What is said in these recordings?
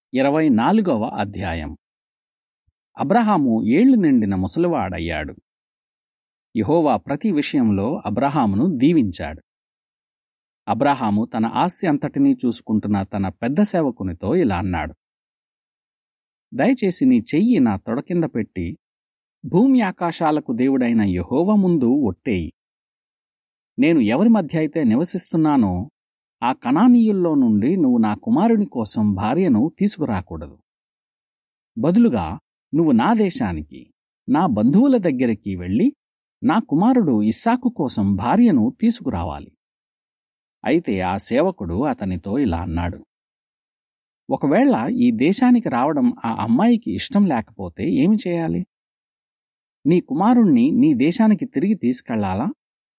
ఇరవై నాలుగవ అధ్యాయం అబ్రహాము ఏళ్లు నిండిన ముసలివాడయ్యాడు యెహోవా ప్రతి విషయంలో అబ్రహామును దీవించాడు అబ్రహాము తన ఆస్తి అంతటినీ చూసుకుంటున్న తన పెద్ద సేవకునితో ఇలా అన్నాడు దయచేసి నీ చెయ్యి నా తొడ కింద పెట్టి భూమి ఆకాశాలకు దేవుడైన యెహోవా ముందు ఒట్టేయి నేను ఎవరి మధ్య అయితే నివసిస్తున్నానో ఆ కణానీయుల్లో నుండి నువ్వు నా కుమారుని కోసం భార్యను తీసుకురాకూడదు బదులుగా నువ్వు నా దేశానికి నా బంధువుల దగ్గరికి వెళ్ళి నా కుమారుడు ఇస్సాకు కోసం భార్యను తీసుకురావాలి అయితే ఆ సేవకుడు అతనితో ఇలా అన్నాడు ఒకవేళ ఈ దేశానికి రావడం ఆ అమ్మాయికి ఇష్టం లేకపోతే ఏమి చేయాలి నీ కుమారుణ్ణి నీ దేశానికి తిరిగి తీసుకెళ్లాలా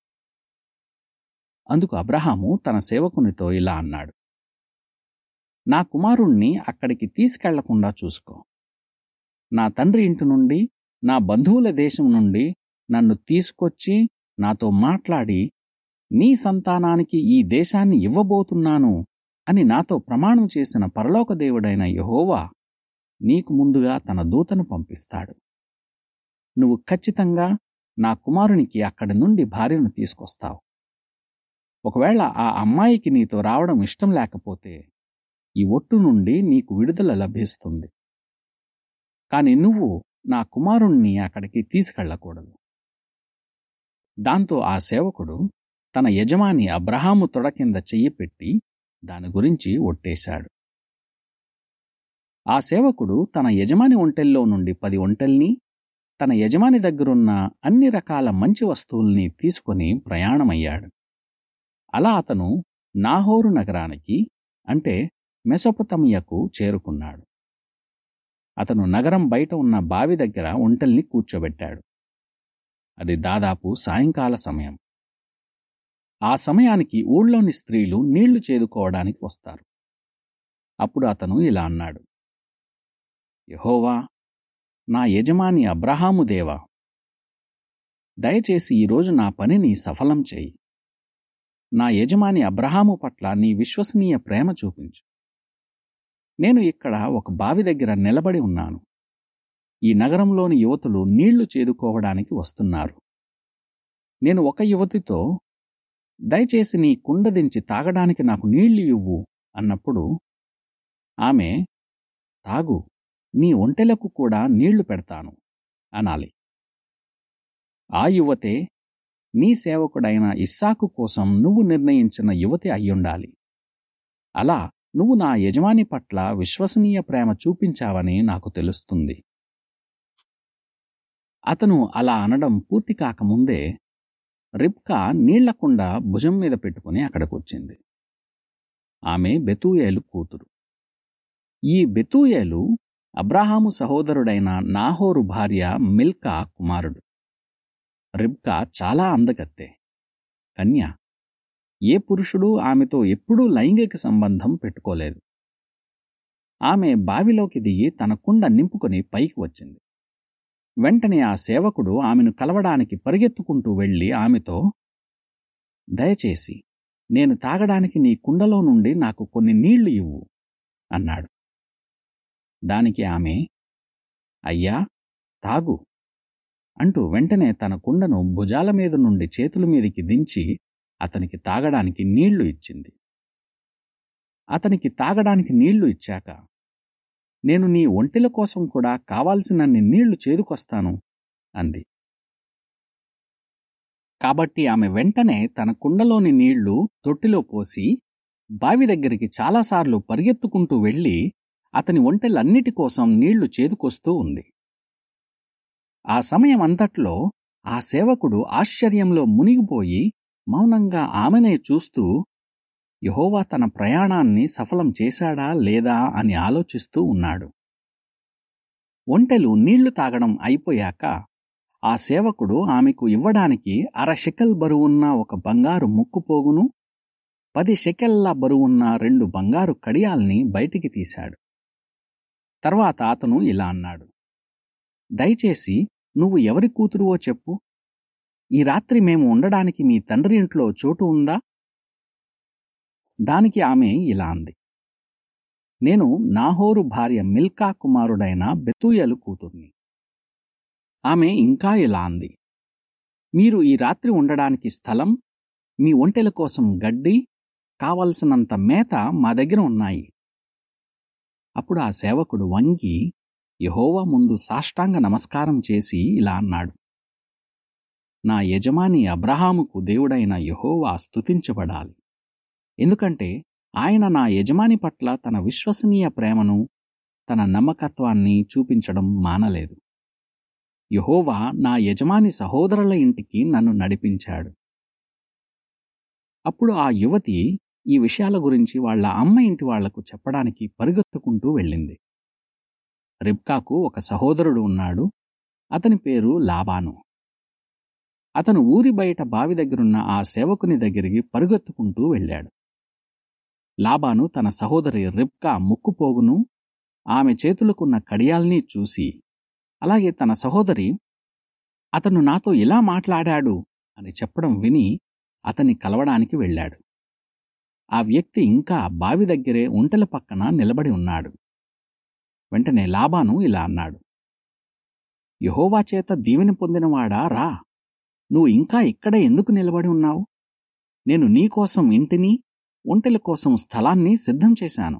అందుకు అబ్రహాము తన సేవకునితో ఇలా అన్నాడు నా కుమారుణ్ణి అక్కడికి తీసుకెళ్లకుండా చూసుకో నా తండ్రి ఇంటి నుండి నా బంధువుల దేశం నుండి నన్ను తీసుకొచ్చి నాతో మాట్లాడి నీ సంతానానికి ఈ దేశాన్ని ఇవ్వబోతున్నాను అని నాతో ప్రమాణం చేసిన పరలోక దేవుడైన యహోవా నీకు ముందుగా తన దూతను పంపిస్తాడు నువ్వు ఖచ్చితంగా నా కుమారునికి అక్కడి నుండి భార్యను తీసుకొస్తావు ఒకవేళ ఆ అమ్మాయికి నీతో రావడం ఇష్టం లేకపోతే ఈ ఒట్టు నుండి నీకు విడుదల లభిస్తుంది కాని నువ్వు నా కుమారుణ్ణి అక్కడికి తీసుకెళ్లకూడదు దాంతో ఆ సేవకుడు తన యజమాని అబ్రహాము తొడ కింద చెయ్యి పెట్టి దాని గురించి ఒట్టేశాడు ఆ సేవకుడు తన యజమాని ఒంటెల్లో నుండి పది ఒంటెల్ని తన యజమాని దగ్గరున్న అన్ని రకాల మంచి వస్తువుల్ని తీసుకొని ప్రయాణమయ్యాడు అలా అతను నాహోరు నగరానికి అంటే మెసొపతమియకు చేరుకున్నాడు అతను నగరం బయట ఉన్న బావి దగ్గర ఒంటెల్ని కూర్చోబెట్టాడు అది దాదాపు సాయంకాల సమయం ఆ సమయానికి ఊళ్ళోని స్త్రీలు నీళ్లు చేదుకోవడానికి వస్తారు అప్పుడు అతను ఇలా అన్నాడు యహోవా నా యజమాని అబ్రహాము దేవా దయచేసి ఈరోజు నా పనిని సఫలం చేయి నా యజమాని అబ్రహాము పట్ల నీ విశ్వసనీయ ప్రేమ చూపించు నేను ఇక్కడ ఒక బావి దగ్గర నిలబడి ఉన్నాను ఈ నగరంలోని యువతులు నీళ్లు చేదుకోవడానికి వస్తున్నారు నేను ఒక యువతితో దయచేసి నీ కుండ దించి తాగడానికి నాకు నీళ్లు ఇవ్వు అన్నప్పుడు ఆమె తాగు నీ ఒంటెలకు కూడా నీళ్లు పెడతాను అనాలి ఆ యువతే నీ సేవకుడైన ఇస్సాకు కోసం నువ్వు నిర్ణయించిన యువతి అయ్యుండాలి అలా నువ్వు నా యజమాని పట్ల విశ్వసనీయ ప్రేమ చూపించావని నాకు తెలుస్తుంది అతను అలా అనడం పూర్తి కాకముందే రిబ్కా నీళ్లకుండా భుజం మీద పెట్టుకుని అక్కడికొచ్చింది ఆమె బెతూయేలు కూతురు ఈ బెతూయేలు అబ్రాహాము సహోదరుడైన నాహోరు భార్య మిల్కా కుమారుడు రిబ్కా చాలా అందగత్తె కన్య ఏ పురుషుడు ఆమెతో ఎప్పుడూ లైంగిక సంబంధం పెట్టుకోలేదు ఆమె బావిలోకి దిగి తన కుండ నింపుకొని పైకి వచ్చింది వెంటనే ఆ సేవకుడు ఆమెను కలవడానికి పరిగెత్తుకుంటూ వెళ్ళి ఆమెతో దయచేసి నేను తాగడానికి నీ కుండలో నుండి నాకు కొన్ని నీళ్లు ఇవ్వు అన్నాడు దానికి ఆమె అయ్యా తాగు అంటూ వెంటనే తన కుండను భుజాల మీద నుండి చేతుల మీదికి దించి అతనికి తాగడానికి నీళ్లు ఇచ్చింది అతనికి తాగడానికి నీళ్లు ఇచ్చాక నేను నీ ఒంటెల కోసం కూడా కావాల్సినన్ని నీళ్లు చేదుకొస్తాను అంది కాబట్టి ఆమె వెంటనే తన కుండలోని నీళ్లు తొట్టిలో పోసి బావి దగ్గరికి చాలాసార్లు పరిగెత్తుకుంటూ వెళ్ళి అతని ఒంటెలన్నిటి కోసం నీళ్లు చేదుకొస్తూ ఉంది ఆ సమయం అంతట్లో ఆ సేవకుడు ఆశ్చర్యంలో మునిగిపోయి మౌనంగా ఆమెనే చూస్తూ యహోవా తన ప్రయాణాన్ని సఫలం చేశాడా లేదా అని ఆలోచిస్తూ ఉన్నాడు ఒంటెలు నీళ్లు తాగడం అయిపోయాక ఆ సేవకుడు ఆమెకు ఇవ్వడానికి అర షెకెల్ బరువున్న ఒక బంగారు ముక్కుపోగును పది షెకెల్ల బరువున్న రెండు బంగారు కడియాల్ని బయటికి తీశాడు తర్వాత అతను ఇలా అన్నాడు దయచేసి నువ్వు ఎవరి కూతురువో చెప్పు ఈ రాత్రి మేము ఉండడానికి మీ తండ్రి ఇంట్లో చోటు ఉందా దానికి ఆమె ఇలా అంది నేను నాహోరు భార్య మిల్కా కుమారుడైన బెతూయలు కూతుర్ని ఆమె ఇంకా ఇలా అంది మీరు ఈ రాత్రి ఉండడానికి స్థలం మీ ఒంటెల కోసం గడ్డి కావలసినంత మేత మా దగ్గర ఉన్నాయి అప్పుడు ఆ సేవకుడు వంగి యహోవా ముందు సాష్టాంగ నమస్కారం చేసి ఇలా అన్నాడు నా యజమాని అబ్రహాముకు దేవుడైన యహోవా స్తుతించబడాలి ఎందుకంటే ఆయన నా యజమాని పట్ల తన విశ్వసనీయ ప్రేమను తన నమ్మకత్వాన్ని చూపించడం మానలేదు యహోవా నా యజమాని సహోదరుల ఇంటికి నన్ను నడిపించాడు అప్పుడు ఆ యువతి ఈ విషయాల గురించి వాళ్ళ అమ్మ ఇంటి వాళ్లకు చెప్పడానికి పరుగెత్తుకుంటూ వెళ్ళింది రిబ్కాకు ఒక సహోదరుడు ఉన్నాడు అతని పేరు లాబాను అతను ఊరి బయట బావి దగ్గరున్న ఆ సేవకుని దగ్గరికి పరుగెత్తుకుంటూ వెళ్ళాడు లాబాను తన సహోదరి రిబ్కా ముక్కుపోగును ఆమె చేతులకున్న కడియాల్ని చూసి అలాగే తన సహోదరి అతను నాతో ఇలా మాట్లాడాడు అని చెప్పడం విని అతన్ని కలవడానికి వెళ్ళాడు ఆ వ్యక్తి ఇంకా బావి దగ్గరే ఒంటెల పక్కన నిలబడి ఉన్నాడు వెంటనే లాబాను ఇలా అన్నాడు యహోవా చేత దీవెని పొందినవాడా రా నువ్వు ఇంకా ఇక్కడే ఎందుకు నిలబడి ఉన్నావు నేను నీకోసం ఇంటిని ఒంటెల కోసం స్థలాన్ని సిద్ధం చేశాను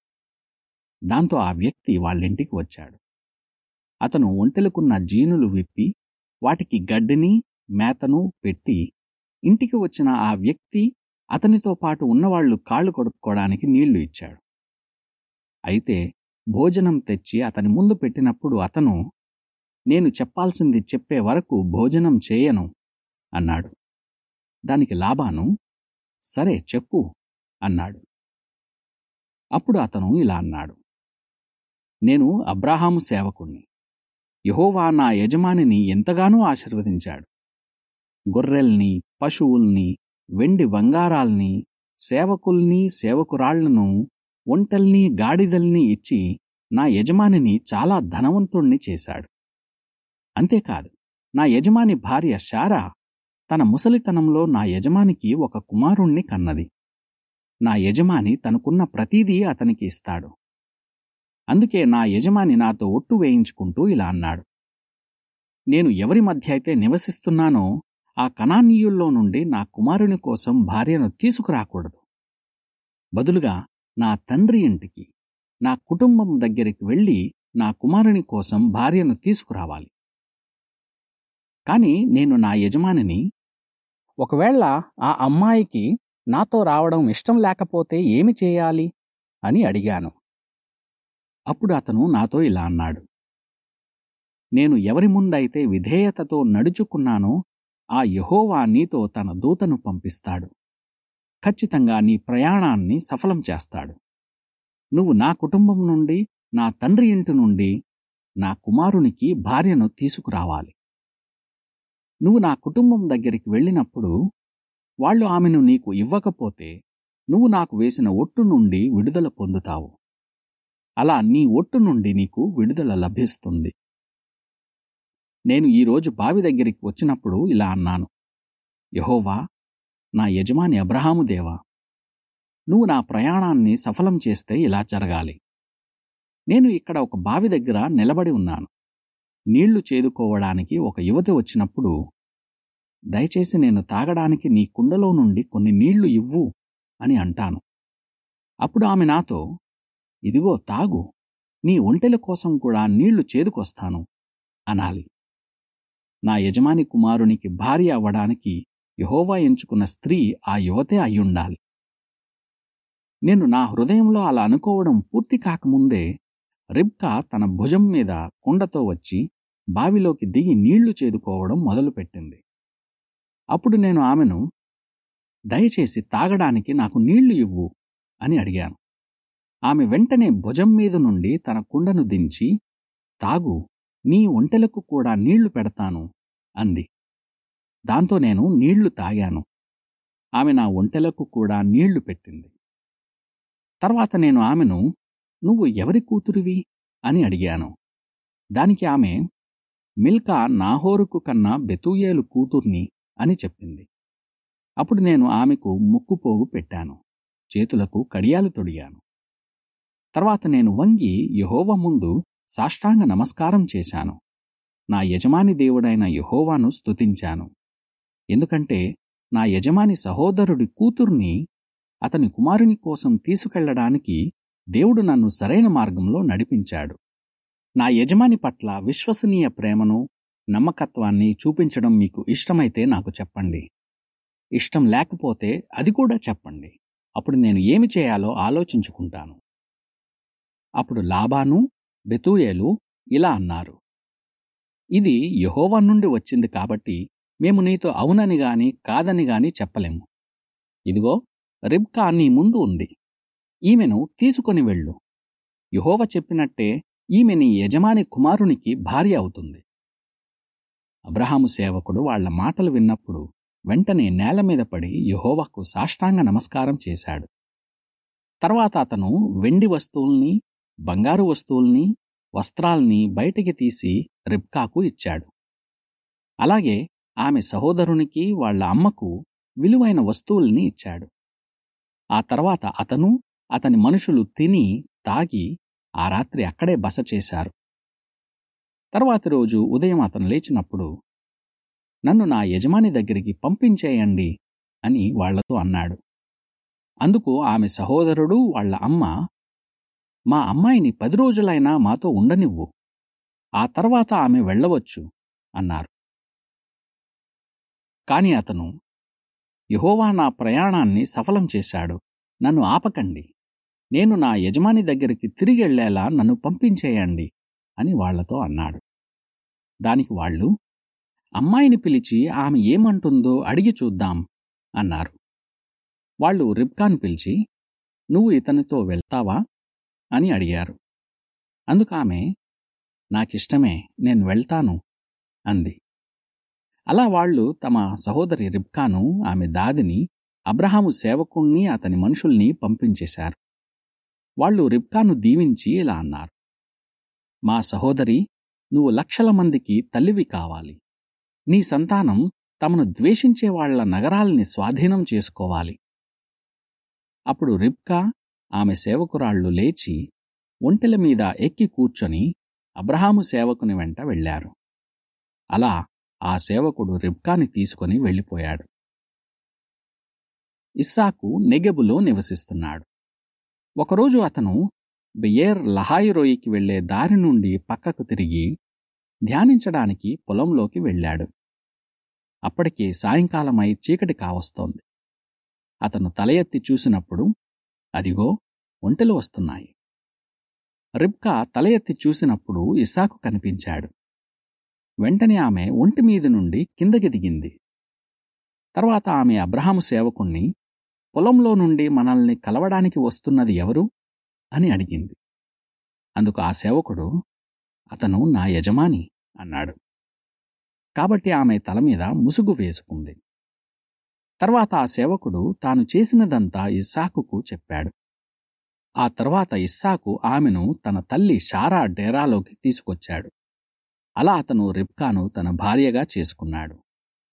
దాంతో ఆ వ్యక్తి వాళ్ళింటికి వచ్చాడు అతను ఒంటెలకున్న జీనులు విప్పి వాటికి గడ్డిని మేతను పెట్టి ఇంటికి వచ్చిన ఆ వ్యక్తి అతనితో పాటు ఉన్నవాళ్లు కాళ్ళు కొడుక్కోవడానికి నీళ్లు ఇచ్చాడు అయితే భోజనం తెచ్చి అతని ముందు పెట్టినప్పుడు అతను నేను చెప్పాల్సింది చెప్పే వరకు భోజనం చేయను అన్నాడు దానికి లాభాను సరే చెప్పు అన్నాడు అప్పుడు అతను ఇలా అన్నాడు నేను అబ్రాహాము సేవకుణ్ణి యహోవా నా యజమానిని ఎంతగానో ఆశీర్వదించాడు గొర్రెల్ని పశువుల్ని వెండి బంగారాల్ని సేవకుల్ని సేవకురాళ్లను ఒంటెల్ని గాడిదల్ని ఇచ్చి నా యజమానిని చాలా ధనవంతుణ్ణి చేశాడు అంతేకాదు నా యజమాని భార్య శారా తన ముసలితనంలో నా యజమానికి ఒక కుమారుణ్ణి కన్నది నా యజమాని తనకున్న ప్రతీదీ అతనికి ఇస్తాడు అందుకే నా యజమాని నాతో ఒట్టు వేయించుకుంటూ ఇలా అన్నాడు నేను ఎవరి మధ్య అయితే నివసిస్తున్నానో ఆ కణానీయుల్లో నుండి నా కుమారుని కోసం భార్యను తీసుకురాకూడదు బదులుగా నా తండ్రి ఇంటికి నా కుటుంబం దగ్గరికి వెళ్ళి నా కుమారుని కోసం భార్యను తీసుకురావాలి కాని నేను నా యజమానిని ఒకవేళ ఆ అమ్మాయికి నాతో రావడం ఇష్టం లేకపోతే ఏమి చేయాలి అని అడిగాను అప్పుడు అతను నాతో ఇలా అన్నాడు నేను ఎవరి ముందైతే విధేయతతో నడుచుకున్నానో ఆ యహోవా నీతో తన దూతను పంపిస్తాడు ఖచ్చితంగా నీ ప్రయాణాన్ని సఫలం చేస్తాడు నువ్వు నా కుటుంబం నుండి నా తండ్రి ఇంటి నుండి నా కుమారునికి భార్యను తీసుకురావాలి నువ్వు నా కుటుంబం దగ్గరికి వెళ్ళినప్పుడు వాళ్ళు ఆమెను నీకు ఇవ్వకపోతే నువ్వు నాకు వేసిన ఒట్టు నుండి విడుదల పొందుతావు అలా నీ ఒట్టు నుండి నీకు విడుదల లభిస్తుంది నేను ఈరోజు బావి దగ్గరికి వచ్చినప్పుడు ఇలా అన్నాను యహోవా నా యజమాని అబ్రహాము దేవా నువ్వు నా ప్రయాణాన్ని సఫలం చేస్తే ఇలా జరగాలి నేను ఇక్కడ ఒక బావి దగ్గర నిలబడి ఉన్నాను నీళ్లు చేదుకోవడానికి ఒక యువతి వచ్చినప్పుడు దయచేసి నేను తాగడానికి నీ కుండలో నుండి కొన్ని నీళ్లు ఇవ్వు అని అంటాను అప్పుడు ఆమె నాతో ఇదిగో తాగు నీ ఒంటెల కోసం కూడా నీళ్లు చేదుకొస్తాను అనాలి నా యజమాని కుమారునికి భార్య అవ్వడానికి యహోవా ఎంచుకున్న స్త్రీ ఆ యువతే అయ్యుండాలి నేను నా హృదయంలో అలా అనుకోవడం పూర్తి కాకముందే రిబ్కా తన భుజం మీద కుండతో వచ్చి బావిలోకి దిగి నీళ్లు చేదుకోవడం మొదలుపెట్టింది అప్పుడు నేను ఆమెను దయచేసి తాగడానికి నాకు నీళ్లు ఇవ్వు అని అడిగాను ఆమె వెంటనే భుజం మీద నుండి తన కుండను దించి తాగు నీ ఒంటెలకు కూడా నీళ్లు పెడతాను అంది దాంతో నేను నీళ్లు తాగాను ఆమె నా ఒంటెలకు కూడా నీళ్లు పెట్టింది తర్వాత నేను ఆమెను నువ్వు ఎవరి కూతురివి అని అడిగాను దానికి ఆమె మిల్కా నాహోరుకు కన్నా బెతూయేలు కూతుర్ని అని చెప్పింది అప్పుడు నేను ఆమెకు ముక్కుపోగు పెట్టాను చేతులకు కడియాలు తొడిగాను తర్వాత నేను వంగి యెహోవా ముందు సాష్టాంగ నమస్కారం చేశాను నా యజమాని దేవుడైన యెహోవాను స్తుతించాను ఎందుకంటే నా యజమాని సహోదరుడి కూతుర్ని అతని కుమారుని కోసం తీసుకెళ్లడానికి దేవుడు నన్ను సరైన మార్గంలో నడిపించాడు నా యజమాని పట్ల విశ్వసనీయ ప్రేమను నమ్మకత్వాన్ని చూపించడం మీకు ఇష్టమైతే నాకు చెప్పండి ఇష్టం లేకపోతే అది కూడా చెప్పండి అప్పుడు నేను ఏమి చేయాలో ఆలోచించుకుంటాను అప్పుడు లాబాను బెతూయేలు ఇలా అన్నారు ఇది యెహోవా నుండి వచ్చింది కాబట్టి మేము నీతో అవునని గాని కాదని గాని చెప్పలేము ఇదిగో రిబ్కా నీ ముందు ఉంది ఈమెను తీసుకొని వెళ్ళు యెహోవా చెప్పినట్టే ఈమె నీ యజమాని కుమారునికి భార్య అవుతుంది అబ్రహాము సేవకుడు వాళ్ళ మాటలు విన్నప్పుడు వెంటనే నేల మీద పడి యెహోవాకు సాష్టాంగ నమస్కారం చేశాడు తర్వాత అతను వెండి వస్తువుల్ని బంగారు వస్తువుల్ని వస్త్రాల్ని బయటికి తీసి రిబ్కాకు ఇచ్చాడు అలాగే ఆమె సహోదరునికి వాళ్ళ అమ్మకు విలువైన వస్తువుల్ని ఇచ్చాడు ఆ తర్వాత అతను అతని మనుషులు తిని తాగి ఆ రాత్రి అక్కడే బస చేశారు తర్వాతి రోజు ఉదయం అతను లేచినప్పుడు నన్ను నా యజమాని దగ్గరికి పంపించేయండి అని వాళ్లతో అన్నాడు అందుకు ఆమె సహోదరుడు వాళ్ళ అమ్మ మా అమ్మాయిని పది రోజులైనా మాతో ఉండనివ్వు ఆ తర్వాత ఆమె వెళ్ళవచ్చు అన్నారు కాని అతను యెహోవా నా ప్రయాణాన్ని సఫలం చేశాడు నన్ను ఆపకండి నేను నా యజమాని దగ్గరికి తిరిగెళ్లేలా నన్ను పంపించేయండి అని వాళ్లతో అన్నాడు దానికి వాళ్ళు అమ్మాయిని పిలిచి ఆమె ఏమంటుందో అడిగి చూద్దాం అన్నారు వాళ్ళు రిబ్కాన్ పిలిచి నువ్వు ఇతనితో వెళ్తావా అని అడిగారు అందుకామె నాకిష్టమే నేను వెళ్తాను అంది అలా వాళ్ళు తమ సహోదరి రిబ్కాను ఆమె దాదిని అబ్రహాము సేవకుణ్ణి అతని మనుషుల్ని పంపించేశారు వాళ్ళు రిబ్కాను దీవించి ఇలా అన్నారు మా సహోదరి నువ్వు లక్షల మందికి తల్లివి కావాలి నీ సంతానం తమను ద్వేషించే వాళ్ల నగరాల్ని స్వాధీనం చేసుకోవాలి అప్పుడు రిబ్కా ఆమె సేవకురాళ్లు లేచి ఒంటెల మీద ఎక్కి కూర్చొని అబ్రహాము సేవకుని వెంట వెళ్లారు అలా ఆ సేవకుడు రిబ్కాని తీసుకొని వెళ్ళిపోయాడు ఇస్సాకు నెగెబులో నివసిస్తున్నాడు ఒకరోజు అతను బెయేర్ లహాయిరోయికి వెళ్లే దారి నుండి పక్కకు తిరిగి ధ్యానించడానికి పొలంలోకి వెళ్ళాడు అప్పటికి సాయంకాలమై చీకటి కావస్తోంది అతను తల ఎత్తి చూసినప్పుడు అదిగో ఒంటెలు వస్తున్నాయి రిబ్కా తల ఎత్తి చూసినప్పుడు ఇస్సాకు కనిపించాడు వెంటనే ఆమె ఒంటి మీద నుండి కిందకి దిగింది తర్వాత ఆమె అబ్రహాము సేవకుణ్ణి పొలంలో నుండి మనల్ని కలవడానికి వస్తున్నది ఎవరు అని అడిగింది అందుకు ఆ సేవకుడు అతను నా యజమాని అన్నాడు కాబట్టి ఆమె తల మీద ముసుగు వేసుకుంది తర్వాత ఆ సేవకుడు తాను చేసినదంతా ఇస్సాకుకు చెప్పాడు ఆ తర్వాత ఇస్సాకు ఆమెను తన తల్లి షారా డేరాలోకి తీసుకొచ్చాడు అలా అతను రిబ్కాను తన భార్యగా చేసుకున్నాడు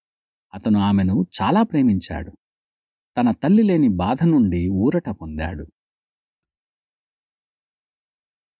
అతను ఆమెను చాలా ప్రేమించాడు తన తల్లి లేని బాధ నుండి ఊరట పొందాడు